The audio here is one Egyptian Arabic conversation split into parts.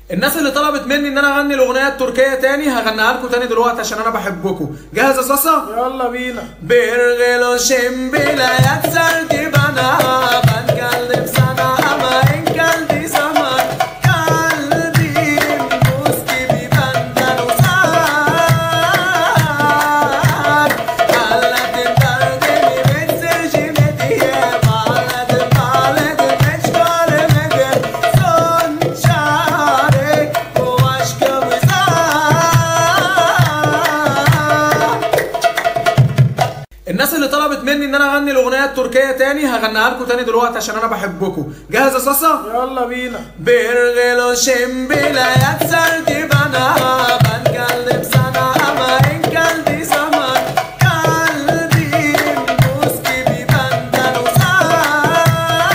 الناس اللي طلبت مني ان انا اغني الاغنيه التركيه تاني هغنيها لكم تاني دلوقتي عشان انا بحبكم جاهز يا صاصا يلا بينا Bir geloşim bile yetserdi bana Ben geldim sana ama en geldiği zaman Kalbim buz gibi benden uzak Hallettim derdimi mesajımı diye Bağladım bağladım hiç göremedim Son çare bu aşkımıza الناس اللي طلبت مني ان انا اغني الاغنيه التركيه تاني هغنيها لكم تاني دلوقتي عشان انا بحبكم جاهز يا صاصا يلا بينا Bir geloşim bile yetserdi bana Ben geldim sana ama en geldiği zaman Kalbim buz gibi benden uzak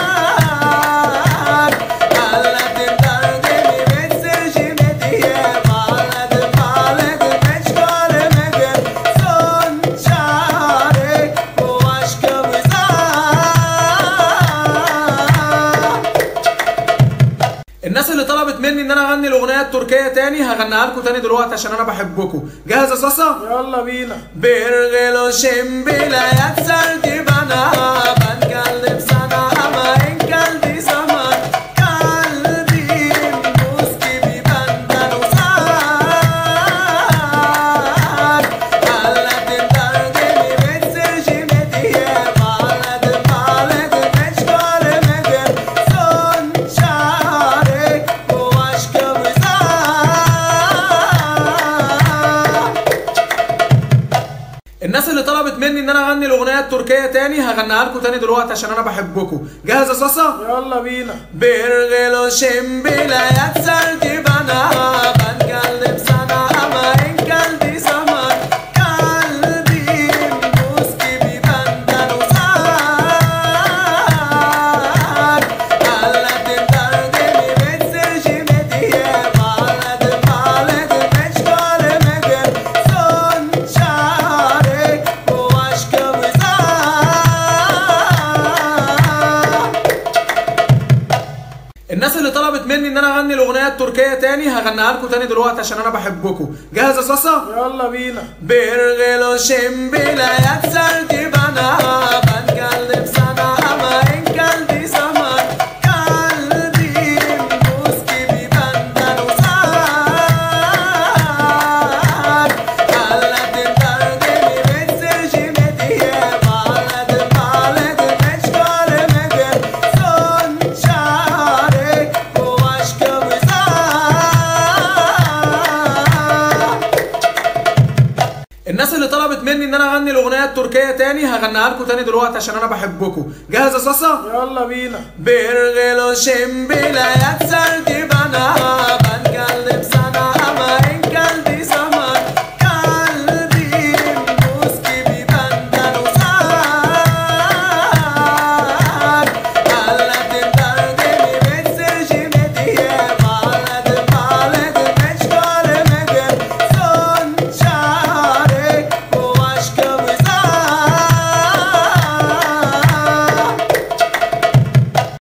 Hallettim derdimi mesajımı diye Bağladım bağladım hiç göremedim Son çare bu aşkımıza الناس اللي طلبت مني ان انا اغني الاغنيه التركيه تاني هغنيها لكم تاني دلوقتي عشان انا بحبكم جاهز يا صاصا يلا بينا Bir geloşim bile yetserdi bana Ben geldim sana ama en geldiği zaman Kalbim buz gibi benden uzak Hallettim derdimi mesajımı diye Bağladım bağladım hiç göremedim Son çare bu aşkımıza الناس اللي طلبت مني ان انا اغني الاغنيه التركيه تاني هغنيها لكم تاني دلوقتي عشان انا بحبكم جاهز يا صاصا يلا بينا Bir geloşim bile yetserdi bana Ben geldim sana ama en geldiği zaman Kalbim buz gibi benden uzak Hallettim derdimi mesajımı diye Bağladım bağladım hiç göremedim Son çare bu aşkımıza الناس اللي طلبت مني ان انا اغني الاغنيه التركيه تاني هغنيها لكم تاني دلوقتي عشان انا بحبكم جاهز يا صاصا يلا بينا Bir geloşim bile yetserdi bana Ben geldim sana ama en geldiği zaman Kalbim buz gibi benden uzak Hallettim derdimi mesajımı diye Bağladım bağladım hiç göremedim Son çare bu aşkımıza الناس اللي طلبت مني ان انا اغني الاغنيه التركيه تاني هغنيها لكم تاني دلوقتي عشان انا بحبكم جاهز يا صاصا يلا بينا Bir geloşim bile yetserdi bana Ben geldim sana